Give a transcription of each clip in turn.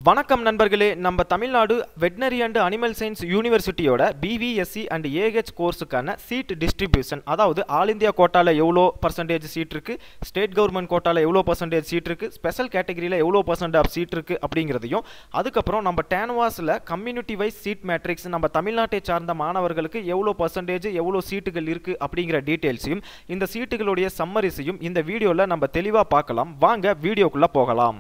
வணக்கம் நண்பர்களே நம்ம Tamil Nadu veterinary and animal science யூனிவர்சிட்டியோட பிவிஎஸ்சி அண்ட் ஏஹெச் கோர்ஸுக்கான சீட் டிஸ்ட்ரிபியூஷன் அதாவது ஆல் இந்தியா கோட்டாவில் எவ்வளோ பர்சன்டேஜ் சீட் இருக்குது ஸ்டேட் கவர்மெண்ட் கோட்டாவில் எவ்வளோ பர்சன்டேஜ் சீட் இருக்குது ஸ்பெஷல் கேட்டகரியில் எவ்வளோ பர்சன்ட் ஆஃப் சீட் இருக்குது அப்படிங்கிறதையும் அதுக்கப்புறம் நம்ம டேன்வாஸில் கம்யூனிட்டி வைஸ் சீட் மேட்ரிக்ஸ் நம்ம தமிழ்நாட்டை சார்ந்த மாணவர்களுக்கு எவ்வளோ பர்சன்டேஜ் எவ்வளோ சீட்டுகள் இருக்குது அப்படிங்கிற டீட்டெயில்ஸையும் இந்த சீட்டுகளுடைய சம்மரிஸையும் இந்த வீடியோவில் நம்ம தெளிவாக பார்க்கலாம் வாங்க வீடியோக்குள்ளே போகலாம்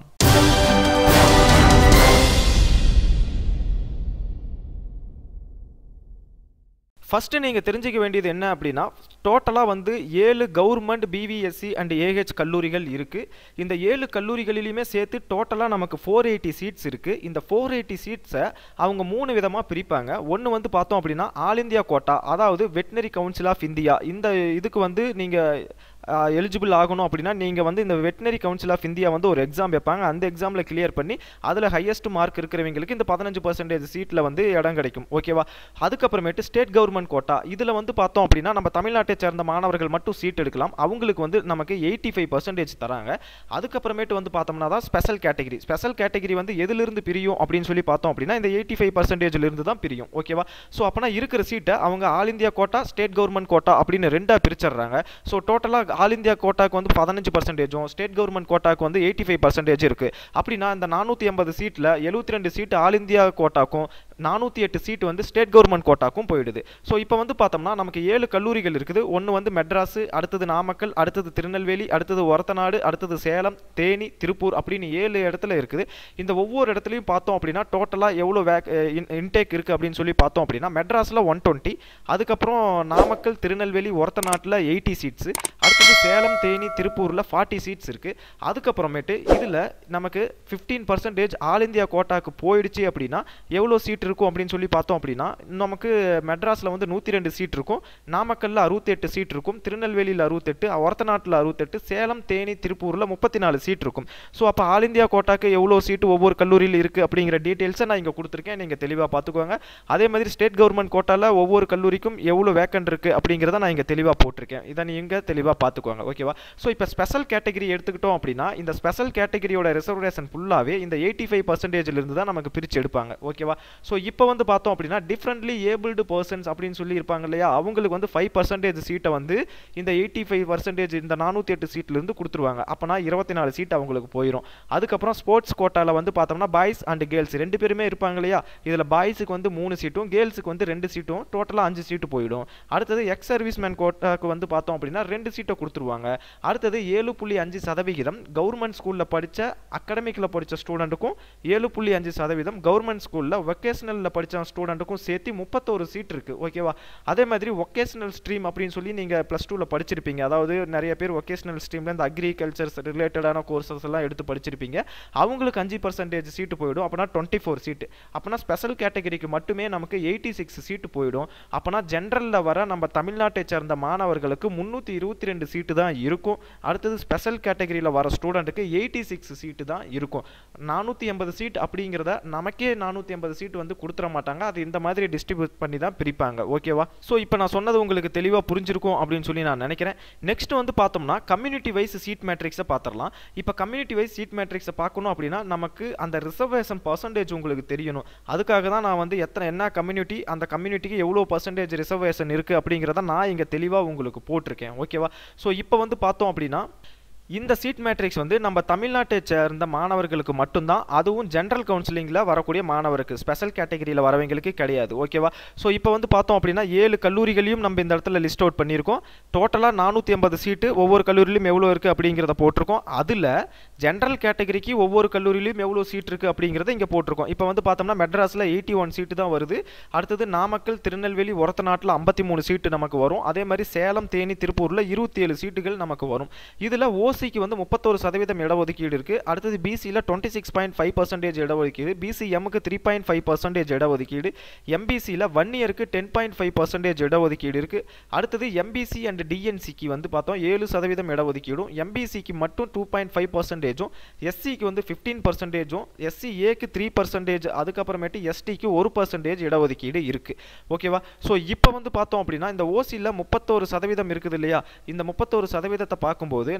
ஃபஸ்ட்டு நீங்கள் தெரிஞ்சிக்க வேண்டியது என்ன அப்படின்னா டோட்டலாக வந்து ஏழு கவர்மெண்ட் பிவிஎஸ்சி அண்ட் ஏஹெச் கல்லூரிகள் இருக்குது இந்த ஏழு கல்லூரிகளிலையுமே சேர்த்து டோட்டலாக நமக்கு ஃபோர் எயிட்டி சீட்ஸ் இருக்குது இந்த ஃபோர் எயிட்டி சீட்ஸை அவங்க மூணு விதமாக பிரிப்பாங்க ஒன்று வந்து பார்த்தோம் அப்படின்னா ஆல் இந்தியா கோட்டா அதாவது வெட்டினரி கவுன்சில் ஆஃப் இந்தியா இந்த இதுக்கு வந்து நீங்கள் எலிஜிபிள் ஆகணும் அப்படின்னா நீங்கள் வந்து இந்த வெட்டினரி கவுன்சில் ஆஃப் இந்தியா வந்து ஒரு எக்ஸாம் வைப்பாங்க அந்த எக்ஸாமில் கிளியர் பண்ணி அதில் ஹையஸ்ட் மார்க் இருக்கிறவங்களுக்கு இந்த பதினஞ்சு பர்சன்டேஜ் சீட்டில் வந்து இடம் கிடைக்கும் ஓகேவா அதுக்கப்புறமேட்டு ஸ்டேட் கவர்மெண்ட் கோட்டா இதில் வந்து பார்த்தோம் அப்படின்னா நம்ம தமிழ்நாட்டை சேர்ந்த மாணவர்கள் மட்டும் சீட் எடுக்கலாம் அவங்களுக்கு வந்து நமக்கு எயிட்டி ஃபைவ் பர்சன்டேஜ் தராங்க அதுக்கப்புறமேட்டு வந்து பார்த்தோம்னா தான் ஸ்பெஷல் கேட்டகரி ஸ்பெஷல் கேட்டகரி வந்து எதிலிருந்து பிரியும் அப்படின்னு சொல்லி பார்த்தோம் அப்படின்னா இந்த எயிட்டி ஃபைவ் பர்சன்டேஜ்லேருந்து தான் பிரியும் ஓகேவா ஸோ அப்போனா இருக்கிற சீட்டை அவங்க all India quota state government quota அப்படின்னு ரெண்டாக பிரிச்சிடுறாங்க ஸோ டோட்டலாக ஆல் இந்தியா கோட்டாக்கு வந்து பதினஞ்சு பர்சன்டேஜும் ஸ்டேட் கவர்மெண்ட் கோட்டாக்கு வந்து எயிட்டி ஃபைவ் பர்சன்டேஜ் இருக்குது அப்படின்னா இந்த நானூற்றி ஐம்பது சீட்டில் எழுபத்தி ரெண்டு சீட்டு ஆல் இந்தியா கோட்டாக்கும் நானூற்றி எட்டு சீட் வந்து ஸ்டேட் கவர்மெண்ட் கோட்டாக்கும் போயிடுது ஸோ இப்போ வந்து பார்த்தோம்னா நமக்கு ஏழு கல்லூரிகள் இருக்குது ஒன்று வந்து மெட்ராஸு அடுத்தது நாமக்கல் அடுத்தது திருநெல்வேலி அடுத்தது ஒரத்தநாடு அடுத்தது சேலம் தேனி திருப்பூர் அப்படின்னு ஏழு இடத்துல இருக்குது இந்த ஒவ்வொரு இடத்துலையும் பார்த்தோம் அப்படின்னா டோட்டலாக எவ்வளோ வேக் இன்டேக் இருக்குது அப்படின்னு சொல்லி பார்த்தோம் அப்படின்னா மெட்ராஸில் ஒன் டுவெண்ட்டி அதுக்கப்புறம் நாமக்கல் திருநெல்வேலி ஒரத்தநாட்டில் எயிட்டி சீட்ஸு அடுத்தது சேலம் தேனி திருப்பூரில் ஃபார்ட்டி சீட்ஸ் இருக்குது அதுக்கப்புறமேட்டு இதில் நமக்கு ஃபிஃப்டீன் பர்சன்டேஜ் ஆல் இந்தியா கோட்டாக்கு போயிடுச்சு அப்படின்னா எவ்வளோ சீட் இருக்கும் அப்படின்னு சொல்லி பார்த்தோம் அப்படின்னா நமக்கு மெட்ராஸில் வந்து நூற்றி ரெண்டு சீட் இருக்கும் நாமக்கல்லில் அறுபத்தெட்டு சீட் இருக்கும் திருநெல்வேலியில் அறுபத்தெட்டு ஒரத்தநாட்டில் அறுபத்தெட்டு சேலம் தேனி திருப்பூரில் முப்பத்தி நாலு சீட் இருக்கும் ஸோ அப்போ ஆல் இந்தியா கோட்டாக்கு எவ்வளோ சீட்டு ஒவ்வொரு கல்லூரியில் இருக்குது அப்படிங்கிற டீட்டெயில்ஸை நான் இங்கே கொடுத்துருக்கேன் நீங்கள் தெளிவாக பார்த்துக்கோங்க அதே மாதிரி ஸ்டேட் கவர்மெண்ட் கோட்டாவில் ஒவ்வொரு கல்லூரிக்கும் எவ்வளோ வேக்கண்ட் இருக்குது அப்படிங்கிறத நான் இங்கே தெளிவாக போட்டிருக்கேன் இதை நீங்கள் தெளிவாக பார்த்துக்கோங்க ஓகேவா ஸோ இப்போ ஸ்பெஷல் கேட்டகரி எடுத்துக்கிட்டோம் அப்படின்னா இந்த ஸ்பெஷல் கேட்டகரியோட ரிசர்வேஷன் ஃபுல்லாகவே இந்த எயிட்டி ஃபைவ் பர்சன்டேஜ்லேருந்து தான் நமக்கு பிரித்து எடுப்பாங்க ஓகேவா ஸோ இப்போ வந்து பார்த்தோம் அப்படின்னா டிஃப்ரெண்ட்லி ஏபிள்டு பர்சன்ஸ் அப்படின்னு சொல்லி இருப்பாங்க இல்லையா அவங்களுக்கு வந்து ஃபைவ் பர்சன்டேஜ் சீட்டை வந்து இந்த எயிட்டி ஃபைவ் பர்சன்டேஜ் இந்த நானூற்றி எட்டு சீட்லேருந்து கொடுத்துருவாங்க அப்போனா இருபத்தி நாலு சீட் அவங்களுக்கு போயிடும் அதுக்கப்புறம் ஸ்போர்ட்ஸ் கோட்டாவில் வந்து பார்த்தோம்னா பாய்ஸ் அண்ட் கேர்ள்ஸ் ரெண்டு பேருமே இருப்பாங்க இல்லையா இதில் பாய்ஸுக்கு வந்து மூணு சீட்டும் கேர்ள்ஸுக்கு வந்து ரெண்டு சீட்டும் டோட்டலாக அஞ்சு சீட்டு போயிடும் அடுத்தது எக்ஸ் சர்வீஸ் மேன் கோட்டாக்கு வந்து பார்த்தோம் அப்படின்னா ரெண்டு சீட்டை கொடுத்துருவாங்க அடுத்தது ஏழு புள்ளி அஞ்சு சதவிகிதம் கவர்மெண்ட் ஸ்கூலில் படித்த அகாடமிக்கில் படித்த ஸ்டூடெண்ட்டுக்கும் ஏழு புள்ளி அஞ்சு சதவீதம் கவர்மெண்ட் ஸ்கூலில் ஒகேஷனலில் படித்த ஸ்டூடெண்ட்டுக்கும் சேர்த்து முப்பத்தோரு சீட் இருக்குது ஓகேவா அதே மாதிரி ஒகேஷனல் ஸ்ட்ரீம் அப்படின்னு சொல்லி நீங்கள் ப்ளஸ் டூவில் படிச்சிருப்பீங்க அதாவது நிறைய பேர் ஒகேஷனல் ஸ்ட்ரீமில் இந்த அக்ரிகல்ச்சர்ஸ் ரிலேட்டடான கோர்சஸ் எல்லாம் எடுத்து படிச்சிருப்பீங்க அவங்களுக்கு அஞ்சு பர்சன்டேஜ் சீட்டு போயிடும் அப்போனா டுவெண்ட்டி ஃபோர் சீட்டு அப்போனா ஸ்பெஷல் கேட்டகரிக்கு மட்டுமே நமக்கு எயிட்டி சிக்ஸ் சீட்டு போயிடும் அப்போனா ஜென்ரலில் வர நம்ம தமிழ்நாட்டை சேர்ந்த மாணவர்களுக்கு முந்நூற்றி இருபத்தி ரெண்டு சீட்டு தான் இருக்கும் அடுத்தது ஸ்பெஷல் கேட்டகரியில் வர ஸ்டூடெண்ட்டுக்கு எயிட்டி சிக்ஸ் சீட்டு தான் இருக்கும் நானூற்றி எண்பது சீட் அப்படிங்கிறத நமக்கே நானூற்றி எண்பது சீட் வந்து கொடுத்துட மாட்டாங்க அது இந்த மாதிரி டிஸ்ட்ரிபியூட் பண்ணி தான் பிரிப்பாங்க ஓகேவா ஸோ இப்போ நான் சொன்னது உங்களுக்கு தெளிவாக புரிஞ்சிருக்கும் அப்படின்னு சொல்லி நான் நினைக்கிறேன் நெக்ஸ்ட் வந்து பார்த்தோம்னா கம்யூனிட்டி வைஸ் சீட் மேட்ரிக்ஸை பார்த்துடலாம் இப்போ கம்யூனிட்டி வைஸ் சீட் மேட்ரிக்ஸை பார்க்கணும் அப்படின்னா நமக்கு அந்த ரிசர்வேஷன் பர்சன்டேஜ் உங்களுக்கு தெரியணும் அதுக்காக தான் நான் வந்து எத்தனை என்ன கம்யூனிட்டி அந்த கம்யூனிட்டிக்கு எவ்வளோ பர்சன்டேஜ் ரிசர்வேஷன் இருக்குது அப்படிங்கிறத நான் இங்கே தெளிவாக உங்களுக்கு போட்டிருக்கேன் ஓகேவா ஸோ இப்போ வந்து பார்த்தோம் அப்படின்னா இந்த சீட் மேட்ரிக்ஸ் வந்து நம்ம தமிழ்நாட்டை சேர்ந்த மாணவர்களுக்கு மட்டும்தான் அதுவும் ஜென்ரல் கவுன்சிலிங்கில் வரக்கூடிய மாணவருக்கு ஸ்பெஷல் கேட்டகரியில் வரவங்களுக்கு கிடையாது ஓகேவா ஸோ இப்போ வந்து பார்த்தோம் அப்படின்னா ஏழு கல்லூரிகளையும் நம்ம இந்த இடத்துல லிஸ்ட் அவுட் பண்ணியிருக்கோம் டோட்டலாக நானூற்றி ஐம்பது சீட்டு ஒவ்வொரு கல்லூரியிலும் எவ்வளோ இருக்குது அப்படிங்கிறத போட்டிருக்கோம் அதில் ஜென்ரல் கேட்டகரிக்கு ஒவ்வொரு கல்லூரியிலும் எவ்வளோ சீட் இருக்குது அப்படிங்கிறத இங்கே போட்டிருக்கோம் இப்போ வந்து பார்த்தோம்னா மெட்ராஸில் எயிட்டி ஒன் சீட்டு தான் வருது அடுத்தது நாமக்கல் திருநெல்வேலி ஒரத்த நாட்டில் ஐம்பத்தி மூணு சீட்டு நமக்கு வரும் அதே மாதிரி சேலம் தேனி திருப்பூரில் இருபத்தி ஏழு சீட்டுகள் நமக்கு வரும் இதில் ஓ ஓசிக்கு வந்து முப்பத்தோரு சதவீதம் இடஒதுக்கீடு இருக்குது அடுத்தது பிசியில் twenty six point five percentage இடஒதுக்கீடு பிசிஎம்முக்கு த்ரீ பாயிண்ட் ஃபைவ் பர்சன்டேஜ் இடஒதுக்கீடு எம்பிசியில் ஒன் இயருக்கு டென் பாயிண்ட் ஃபைவ் பர்சன்டேஜ் இடஒதுக்கீடு இருக்குது அடுத்தது எம்பிசி அண்ட் டிஎன்சிக்கு வந்து பார்த்தோம் ஏழு சதவீதம் இடஒதுக்கீடும் எம்பிசிக்கு மட்டும் டூ பாயிண்ட் ஃபைவ் பர்சன்டேஜும் எஸ்சிக்கு வந்து ஃபிஃப்டீன் பர்சன்டேஜும் எஸ்சி ஏக்கு த்ரீ பர்சன்டேஜ் அதுக்கப்புறமேட்டு எஸ்டிக்கு ஒரு பர்சன்டேஜ் இடஒதுக்கீடு இருக்குது ஓகேவா ஸோ இப்போ வந்து பார்த்தோம் அப்படின்னா இந்த ஓசியில் முப்பத்தோரு சதவீதம் இருக்குது இல்லையா இந்த முப்பத்தோரு சதவீதத்தை பார்க்கும்போது நமக்கு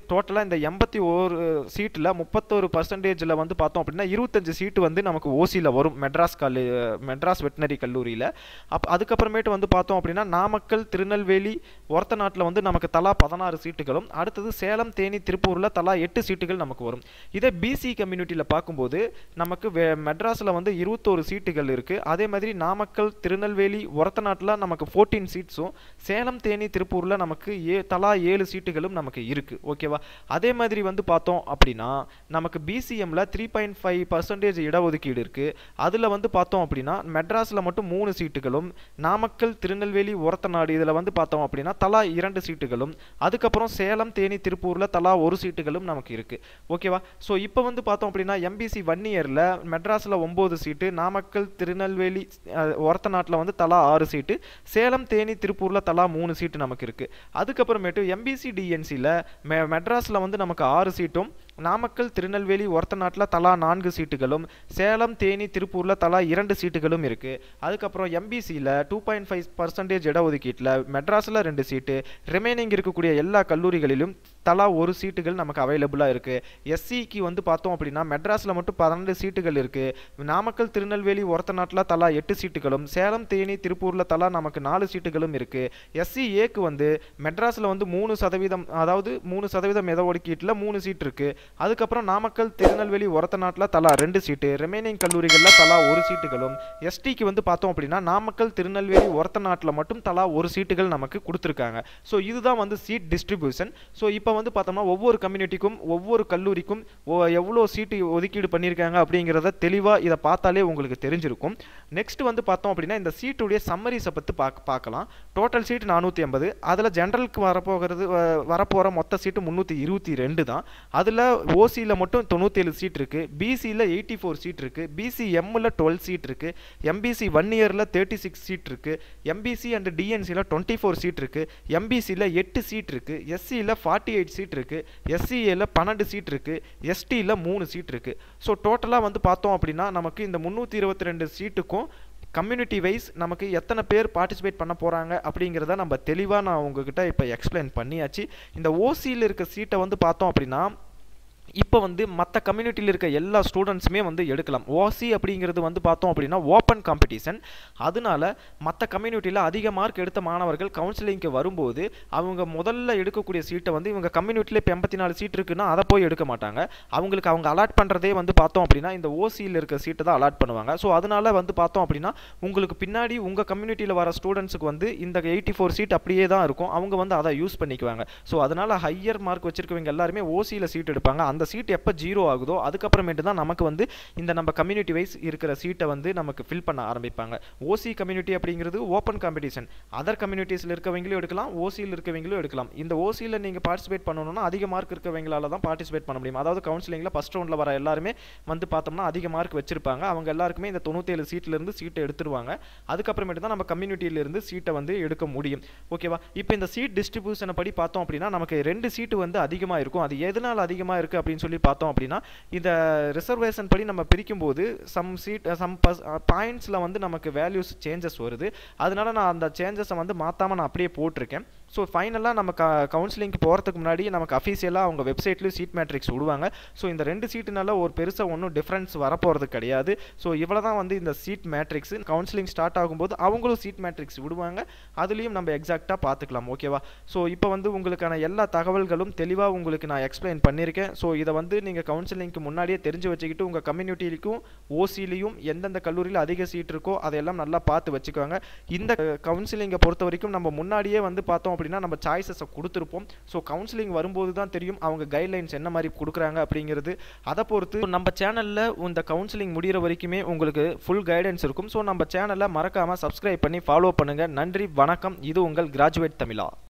டோட்டலாக இந்த எண்பத்தி ஒரு சீட்டில் முப்பத்தோரு பர்சன்டேஜில் வந்து பார்த்தோம் அப்படின்னா இருபத்தஞ்சு சீட்டு வந்து நமக்கு ஓசியில் வரும் மெட்ராஸ் கல்லு மெட்ராஸ் வெட்டினரி கல்லூரியில் அப் அதுக்கப்புறமேட்டு வந்து பார்த்தோம் அப்படின்னா நாமக்கல் திருநெல்வேலி ஒரத்த நாட்டில் வந்து நமக்கு தலா பதினாறு சீட்டுகளும் அடுத்தது சேலம் தேனி திருப்பூரில் தலா எட்டு சீட்டுகள் நமக்கு வரும் இதே பிசி கம்யூனிட்டியில் பார்க்கும்போது நமக்கு வே மெட்ராஸில் வந்து இருபத்தோரு சீட்டுகள் இருக்குது அதே மாதிரி நாமக்கல் திருநெல்வேலி ஒரத்த நாட்டில் நமக்கு ஃபோர்டீன் சீட்ஸும் சேலம் தேனி திருப்பூரில் நமக்கு ஏ தலா ஏழு சீட்டுகளும் நமக்கு இருக்குது ஓகேவா அதே மாதிரி வந்து பார்த்தோம் அப்படின்னா நமக்கு பிசிஎம்ல த்ரீ பாயிண்ட் ஃபைவ் பர்சன்டேஜ் இடஒதுக்கீடு இருக்குது அதில் வந்து பார்த்தோம் அப்படின்னா மெட்ராஸில் மட்டும் மூணு சீட்டுகளும் நாமக்கல் திருநெல்வேலி ஒரத்தநாடு இதில் வந்து பார்த்தோம் அப்படின்னா தலா இரண்டு சீட்டுகளும் அதுக்கப்புறம் சேலம் தேனி திருப்பூரில் தலா ஒரு சீட்டுகளும் நமக்கு இருக்குது ஓகேவா ஸோ இப்போ வந்து பார்த்தோம் அப்படின்னா எம்பிசி ஒன் இயரில் மெட்ராஸில் ஒம்பது சீட்டு நாமக்கல் திருநெல்வேலி ஒரத்த நாட்டில் வந்து தலா ஆறு சீட்டு சேலம் தேனி திருப்பூரில் தலா மூணு சீட்டு நமக்கு இருக்குது அதுக்கப்புறமேட்டு எம்பிசி டிஎன்சியில் மெ மெட்ராஸில் வந்து நமக்கு ஆறு சீட்டும் நாமக்கல் திருநெல்வேலி ஒரத்த நாட்டில் தலா நான்கு சீட்டுகளும் சேலம் தேனி திருப்பூரில் தலா இரண்டு சீட்டுகளும் இருக்குது அதுக்கப்புறம் எம்பிசியில் டூ பாயிண்ட் ஃபைவ் பர்சன்டேஜ் இடஒதுக்கீட்டில் மெட்ராஸில் ரெண்டு சீட்டு ரிமைனிங் இருக்கக்கூடிய எல்லா கல்லூரிகளிலும் தலா ஒரு சீட்டுகள் நமக்கு அவைலபிளாக இருக்குது எஸ்சிக்கு வந்து பார்த்தோம் அப்படின்னா மெட்ராஸில் மட்டும் பன்னெண்டு சீட்டுகள் இருக்குது நாமக்கல் திருநெல்வேலி ஒரத்த நாட்டில் தலா எட்டு சீட்டுகளும் சேலம் தேனி திருப்பூரில் தலா நமக்கு நாலு சீட்டுகளும் இருக்குது எஸ்சி ஏக்கு வந்து மெட்ராஸில் வந்து மூணு சதவீதம் அதாவது மூணு சதவீதம் இட ஒதுக்கீட்டில் மூணு சீட் இருக்குது அதுக்கப்புறம் நாமக்கல் திருநெல்வேலி ஒரத்த நாட்டில் தலா ரெண்டு சீட்டு ரிமைனிங் கல்லூரிகளில் தலா ஒரு சீட்டுகளும் எஸ்டிக்கு வந்து பார்த்தோம் அப்படின்னா நாமக்கல் திருநெல்வேலி ஒரத்த நாட்டில் மட்டும் தலா ஒரு சீட்டுகள் நமக்கு கொடுத்துருக்காங்க ஸோ இதுதான் வந்து சீட் டிஸ்ட்ரிபியூஷன் ஸோ இப்போ வந்து பார்த்தோம்னா ஒவ்வொரு கம்யூனிட்டிக்கும் ஒவ்வொரு கல்லூரிக்கும் எவ்வளோ சீட்டு ஒதுக்கீடு பண்ணியிருக்காங்க அப்படிங்கிறத தெளிவாக இதை பார்த்தாலே உங்களுக்கு தெரிஞ்சிருக்கும் நெக்ஸ்ட் வந்து பார்த்தோம் அப்படின்னா இந்த சீட்டுடைய சம்மரிஸை பற்றி பார்க்க பார்க்கலாம் டோட்டல் சீட் நானூற்றி ஐம்பது அதில் ஜென்ரலுக்கு வரப்போகிறது வரப்போகிற மொத்த சீட்டு முந்நூற்றி இருபத்தி ரெண்டு தான் அதில் ஓசியில் மட்டும் தொண்ணூற்றேழு சீட் இருக்குது பிசியில் எயிட்டி ஃபோர் சீட் இருக்குது பிசி எம்மில் டுவெல் சீட் இருக்குது எம்பிசி ஒன் இயரில் தேர்ட்டி சிக்ஸ் சீட் இருக்குது எம்பிசி அண்ட் டிஎன்சியில் டுவெண்ட்டி ஃபோர் சீட் இருக்குது எம்பிசியில் எட்டு சீட் இருக்குது எஸ்சியில் ஃபார்ட்டி எயிட் சீட் இருக்குது எஸ்சிஏல பன்னெண்டு சீட் இருக்குது எஸ்டியில் மூணு சீட் இருக்குது ஸோ டோட்டலாக வந்து பார்த்தோம் அப்படின்னா நமக்கு இந்த முந்நூற்றி இருபத்தி ரெண்டு சீட்டுக்கும் கம்யூனிட்டி வைஸ் நமக்கு எத்தனை பேர் பார்ட்டிசிபேட் பண்ண போகிறாங்க அப்படிங்கிறத நம்ம தெளிவாக நான் உங்ககிட்ட இப்போ எக்ஸ்பிளைன் பண்ணியாச்சு இந்த ஓசியில் இருக்க சீட்டை வந்து பார்த்தோம் அப்படின்னா இப்போ வந்து மற்ற கம்யூனிட்டியில் இருக்க எல்லா ஸ்டூடெண்ட்ஸுமே வந்து எடுக்கலாம் ஓசி அப்படிங்கிறது வந்து பார்த்தோம் அப்படின்னா ஓப்பன் காம்படிஷன் அதனால மற்ற கம்யூனிட்டியில் அதிக மார்க் எடுத்த மாணவர்கள் கவுன்சிலிங்க்கு வரும்போது அவங்க முதல்ல எடுக்கக்கூடிய சீட்டை வந்து இவங்க கம்யூனிட்டியில் இப்போ எண்பத்தி நாலு சீட் இருக்குன்னா அதை போய் எடுக்க மாட்டாங்க அவங்களுக்கு அவங்க அலாட் பண்ணுறதே வந்து பார்த்தோம் அப்படின்னா இந்த ஓசியில் இருக்க சீட்டை தான் அலாட் பண்ணுவாங்க ஸோ அதனால வந்து பார்த்தோம் அப்படின்னா உங்களுக்கு பின்னாடி உங்கள் கம்யூனிட்டியில் வர ஸ்டூடெண்ட்ஸுக்கு வந்து இந்த எயிட்டி ஃபோர் சீட் அப்படியே தான் இருக்கும் அவங்க வந்து அதை யூஸ் பண்ணிக்குவாங்க ஸோ அதனால் ஹையர் மார்க் வச்சிருக்கவங்க எல்லாருமே ஓசியில் சீட் எடுப்பாங்க அந்த சீட் எப்போ ஜீரோ ஆகுதோ அதுக்கப்புறமேட்டு தான் நமக்கு வந்து இந்த நம்ம கம்யூனிட்டி வைஸ் இருக்கிற சீட்டை வந்து நமக்கு ஃபில் பண்ண ஆரம்பிப்பாங்க ஓசி கம்யூனிட்டி அப்படிங்கிறது ஓப்பன் காம்படிஷன் அதர் கம்யூனிட்டிஸில் இருக்கவங்களும் எடுக்கலாம் ஓசியில் இருக்கவங்களும் எடுக்கலாம் இந்த ஓசியில் நீங்கள் பார்ட்டிசிபேட் பண்ணணும்னா அதிக மார்க் இருக்கவங்களால தான் பார்ட்டிசிபேட் பண்ண முடியும் அதாவது கவுன்சிலிங்கில் ஃபஸ்ட் ரவுண்டில் வர எல்லாருமே வந்து பார்த்தோம்னா அதிக மார்க் வச்சிருப்பாங்க அவங்க எல்லாருக்குமே இந்த தொண்ணூத்தேழு சீட்லேருந்து சீட்டை எடுத்துருவாங்க அதுக்கப்புறமேட்டு தான் நம்ம கம்யூனிட்டியிலிருந்து சீட்டை வந்து எடுக்க முடியும் ஓகேவா இப்போ இந்த சீட் டிஸ்ட்ரிபியூஷனை படி பார்த்தோம் அப்படின்னா நமக்கு ரெண்டு சீட்டு வந்து அதிகமாக இருக்கும் அது எதனால் அதிகமாக இருக்குது அப்படின்னு சொல்லி பார்த்தோம் அப்படின்னா இந்த ரிசர்வேஷன் படி நம்ம பிரிக்கும்போது சம் சீட் சம் பஸ் பாயிண்ட்ஸில் வந்து நமக்கு வேல்யூஸ் சேஞ்சஸ் வருது அதனால நான் அந்த சேஞ்சஸை வந்து மாற்றாமல் நான் அப்படியே போட்டிருக்கேன் ஸோ ஃபைனலாக நம்ம க கவுன்சிலிங்க்கு போகிறதுக்கு முன்னாடி நமக்கு அஃபீஷியலாக அவங்க வெப்சைட்லேயும் சீட் மேட்ரிக்ஸ் விடுவாங்க ஸோ இந்த ரெண்டு சீட்டுனால ஒரு பெருசாக ஒன்றும் டிஃப்ரென்ஸ் வரப்போகிறது கிடையாது ஸோ இவ்வளோ தான் வந்து இந்த சீட் மேட்ரிக்ஸ் கவுன்சிலிங் ஸ்டார்ட் ஆகும்போது அவங்களும் சீட் மேட்ரிக்ஸ் விடுவாங்க அதுலேயும் நம்ம எக்ஸாக்டாக பார்த்துக்கலாம் ஓகேவா ஸோ இப்போ வந்து உங்களுக்கான எல்லா தகவல்களும் தெளிவாக உங்களுக்கு நான் எக்ஸ்பிளைன் பண்ணியிருக்கேன் ஸோ இதை வந்து நீங்கள் கவுன்சிலிங்க்கு முன்னாடியே தெரிஞ்சு வச்சுக்கிட்டு உங்கள் கம்யூனிட்டிக்கும் ஓசிலையும் எந்தெந்த கல்லூரியில் அதிக சீட் இருக்கோ அதையெல்லாம் நல்லா பார்த்து வச்சுக்கோங்க இந்த கவுன்சிலிங்கை பொறுத்த வரைக்கும் நம்ம முன்னாடியே வந்து பார்த்தோம் அப்படின்னா நம்ம சாய்ஸஸை கொடுத்துருப்போம் ஸோ கவுன்சிலிங் வரும்போது தான் தெரியும் அவங்க கைட்லைன்ஸ் என்ன மாதிரி கொடுக்குறாங்க அப்படிங்கிறது அதை பொறுத்து நம்ம சேனலில் இந்த கவுன்சிலிங் முடிகிற வரைக்குமே உங்களுக்கு ஃபுல் கைடன்ஸ் இருக்கும் ஸோ நம்ம சேனலை மறக்காமல் சப்ஸ்கிரைப் பண்ணி ஃபாலோ பண்ணுங்கள் நன்றி வணக்கம் இது உங்கள் கிராஜுவேட் தமிழா